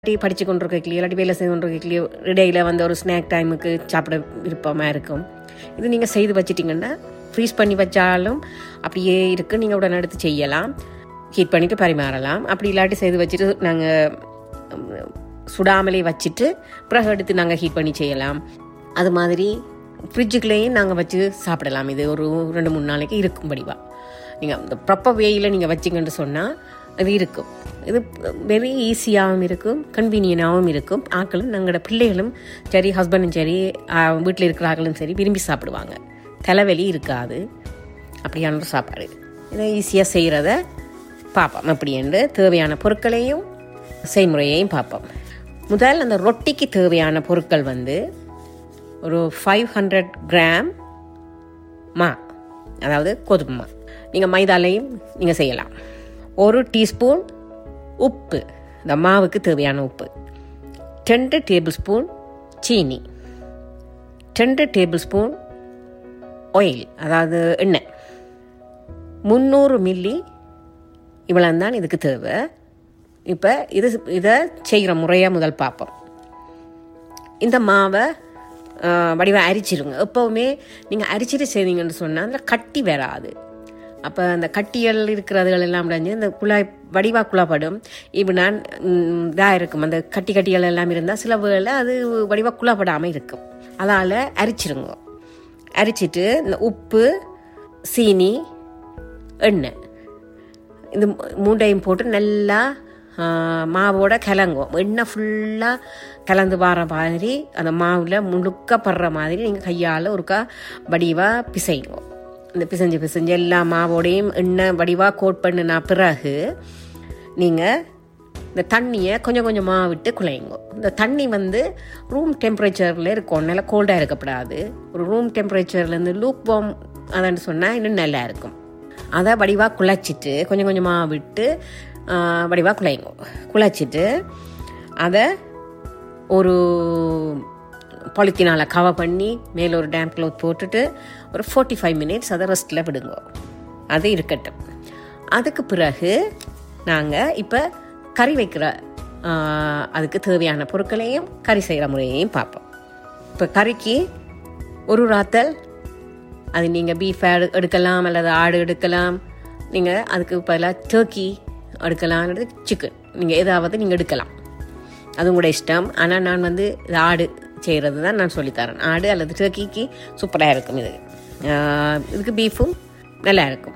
இல்லாட்டி படித்து கொண்டு இருக்கலையோ இல்லாட்டி வேலை செய்து கொண்டு இருக்கலையோ இடையில வந்து ஒரு ஸ்நாக் டைமுக்கு சாப்பிட விருப்பமாக இருக்கும் இது நீங்கள் செய்து வச்சிட்டிங்கன்னா ஃப்ரீஸ் பண்ணி வச்சாலும் அப்படியே இருக்கு நீங்கள் உடனே எடுத்து செய்யலாம் ஹீட் பண்ணிவிட்டு பரிமாறலாம் அப்படி இல்லாட்டி செய்து வச்சுட்டு நாங்கள் சுடாமலே வச்சுட்டு பிறகு எடுத்து நாங்கள் ஹீட் பண்ணி செய்யலாம் அது மாதிரி ஃப்ரிட்ஜுக்குள்ளேயும் நாங்கள் வச்சு சாப்பிடலாம் இது ஒரு ரெண்டு மூணு நாளைக்கு இருக்கும் படிவா நீங்கள் இந்த ப்ராப்பர் வேயில் நீங்கள் வச்சிங்கன்னு சொன்னால் அது இருக்கும் இது வெரி ஈஸியாகவும் இருக்கும் கன்வீனியனாகவும் இருக்கும் ஆக்களும் நாங்களோட பிள்ளைகளும் சரி ஹஸ்பண்டும் சரி வீட்டில் இருக்கிற ஆக்களும் சரி விரும்பி சாப்பிடுவாங்க தலைவலி இருக்காது அப்படியான ஒரு சாப்பாடு இதை ஈஸியாக செய்கிறத பார்ப்போம் அப்படி என்று தேவையான பொருட்களையும் செய்முறையையும் பார்ப்போம் முதல் அந்த ரொட்டிக்கு தேவையான பொருட்கள் வந்து ஒரு ஃபைவ் ஹண்ட்ரட் கிராம் மா அதாவது கோதுமை மா நீங்கள் மைதாலையும் நீங்கள் செய்யலாம் ஒரு டீஸ்பூன் உப்பு இந்த மாவுக்கு தேவையான உப்பு ரெண்டு டேபிள் ஸ்பூன் சீனி ரெண்டு டேபிள் ஸ்பூன் ஆயில் அதாவது எண்ணெய் முந்நூறு மில்லி இவ்வளோ தான் இதுக்கு தேவை இப்போ இது இதை செய்கிற முறையாக முதல் பார்ப்போம் இந்த மாவை வடிவாக அரிச்சிருங்க எப்போவுமே நீங்கள் அரிச்சிட்டு செய்தீங்கன்னு சொன்னால் அதில் கட்டி வராது அப்போ அந்த கட்டியல் இருக்கிறதுகள் எல்லாம் அடைஞ்சு இந்த குழாய் வடிவாக குழாப்படும் இப்போ நான் இதாக இருக்கும் அந்த கட்டி கட்டிகள் எல்லாம் இருந்தால் சில வேளை அது வடிவாக குழாப்படாமல் இருக்கும் அதால் அரிச்சிருங்க அரிச்சிட்டு இந்த உப்பு சீனி எண்ணெய் இந்த மூண்டையும் போட்டு நல்லா மாவோட கிளங்கும் எண்ணெய் ஃபுல்லாக கலந்து வர மாதிரி அந்த மாவில் முழுக்க படுற மாதிரி நீங்கள் கையால் ஒருக்கா வடிவாக பிசைங்க இந்த பிசைஞ்சு பிசைஞ்சு எல்லா மாவோடையும் எண்ணெய் வடிவாக கோட் பண்ணின பிறகு நீங்கள் இந்த தண்ணியை கொஞ்சம் கொஞ்சமாக விட்டு குழையுங்க இந்த தண்ணி வந்து ரூம் டெம்பரேச்சரில் இருக்கும் நல்லா கோல்டாக இருக்கக்கூடாது ஒரு ரூம் டெம்பரேச்சர்லேருந்து லூக் பாம் அதான்னு சொன்னால் இன்னும் நல்லா இருக்கும் அதை வடிவாக குழைச்சிட்டு கொஞ்சம் கொஞ்சமாக விட்டு வடிவாக குழையுங்க குழைச்சிட்டு அதை ஒரு பாலித்தீனால் கவர் பண்ணி மேலே ஒரு டேம் க்ளோத் போட்டுட்டு ஒரு ஃபார்ட்டி ஃபைவ் மினிட்ஸ் அதை ரெஸ்ட்டில் விடுங்க அது இருக்கட்டும் அதுக்கு பிறகு நாங்கள் இப்போ கறி வைக்கிற அதுக்கு தேவையான பொருட்களையும் கறி செய்கிற முறையையும் பார்ப்போம் இப்போ கறிக்கு ஒரு ராத்தல் அது நீங்கள் பீஃப் எடுக்கலாம் அல்லது ஆடு எடுக்கலாம் நீங்கள் அதுக்கு பதிலாக டர்க்கி எடுக்கலாம் சிக்கன் நீங்கள் ஏதாவது நீங்கள் எடுக்கலாம் அது உங்களோட இஷ்டம் ஆனால் நான் வந்து இது ஆடு செய்கிறது தான் நான் சொல்லித்தரேன் ஆடு அல்லது டர்க்கிக்கு சூப்பராக இருக்கும் இது இதுக்கு பீஃபும் நல்லா இருக்கும்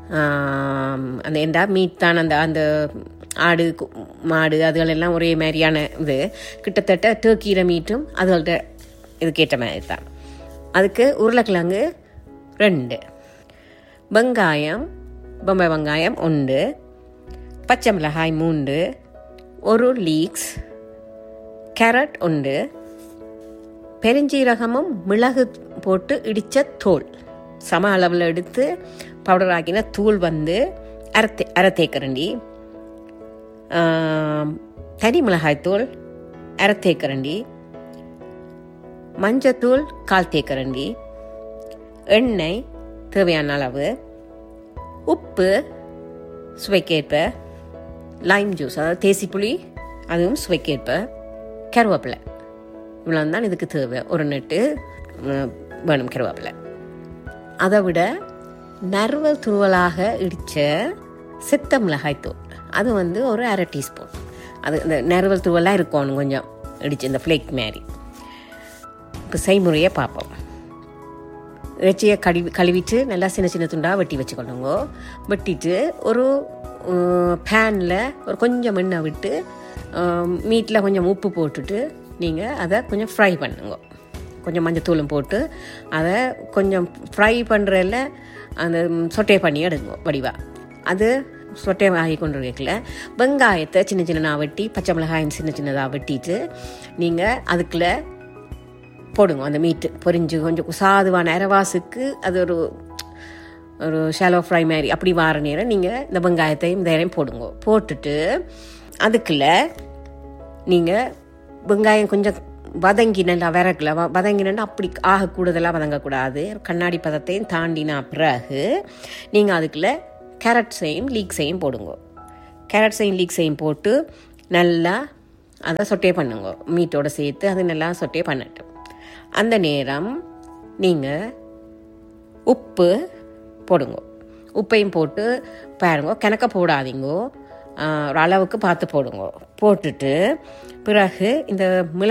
அந்த எந்த மீட் தான் அந்த அந்த ஆடு மாடு அதுகளெல்லாம் ஒரே மாதிரியான இது கிட்டத்தட்ட டர்க்கியில் மீட்டும் அதுகள்கிட்ட இதுக்கேற்ற மாதிரி தான் அதுக்கு உருளைக்கிழங்கு ரெண்டு வெங்காயம் பொம்பாய் வெங்காயம் ஒன்று பச்சை மிளகாய் மூன்று ஒரு லீக்ஸ் கேரட் ஒன்று பெருஞ்சீரகமும் மிளகு போட்டு இடித்த தோல் சம அளவில் எடுத்து பவுடர் ஆக்கின தூள் வந்து அரை அரை தேக்கரண்டி தனி மிளகாய் தூள் அரை தேக்கரண்டி மஞ்சத்தூள் கால் தேக்கரண்டி எண்ணெய் தேவையான அளவு உப்பு சுவைக்கேற்ப லைம் ஜூஸ் அதாவது தேசி புளி அதுவும் சுவைக்கேற்ப கருவேப்பிலை இவ்வளோ தான் இதுக்கு தேவை ஒரு நெட்டு வேணும் கருவேப்பிலை அதை விட நறுவல் துருவலாக இடித்த சித்த மிளகாய் தூள் அது வந்து ஒரு அரை டீஸ்பூன் அது இந்த நறுவல் துருவலாக இருக்கணும் கொஞ்சம் இடிச்சு இந்த ஃப்ளேக் மாதிரி இப்போ செய்முறையை பார்ப்போம் இறைச்சியை கழுவி கழுவிட்டு நல்லா சின்ன சின்ன துண்டாக வெட்டி வச்சுக்கொள்ளுங்க வெட்டிட்டு ஒரு பேனில் ஒரு கொஞ்சம் எண்ணெய் விட்டு மீட்டில் கொஞ்சம் உப்பு போட்டுட்டு நீங்கள் அதை கொஞ்சம் ஃப்ரை பண்ணுங்க கொஞ்சம் மஞ்சத்தூளும் போட்டு அதை கொஞ்சம் ஃப்ரை பண்ணுறதில் அந்த சொட்டை பண்ணி எடுங்க வடிவா அது சொட்டை ஆகி கொண்டு இருக்கல வெங்காயத்தை சின்ன சின்னதாக வெட்டி பச்சை மிளகாயும் சின்ன சின்னதாக வெட்டிட்டு நீங்கள் அதுக்குள்ளே போடுங்க அந்த மீட்டு பொரிஞ்சு கொஞ்சம் சாதுவான அரைவாசுக்கு அது ஒரு ஒரு ஷாலோ ஃப்ரை மாதிரி அப்படி வார நேரம் நீங்கள் இந்த வெங்காயத்தையும் தைரியம் போடுங்க போட்டுட்டு அதுக்குள்ள நீங்கள் வெங்காயம் கொஞ்சம் வதங்கி நல்லா விறகுல வதங்கினா அப்படி ஆக கூடுதலாக வதங்கக்கூடாது கண்ணாடி பதத்தையும் தாண்டினா பிறகு நீங்கள் அதுக்குள்ள கேரட்ஸையும் லீக்ஸையும் போடுங்க கேரட்ஸையும் லீக்ஸையும் போட்டு நல்லா அதை சொட்டே பண்ணுங்க மீட்டோட சேர்த்து அது நல்லா சொட்டே பண்ணட்டும் அந்த நேரம் நீங்கள் உப்பு போடுங்க உப்பையும் போட்டு பாருங்க கணக்க போடாதீங்க ஆஹ் ஒரு அளவுக்கு பார்த்து போடுங்க போட்டுட்டு பிறகு இந்த மிளகு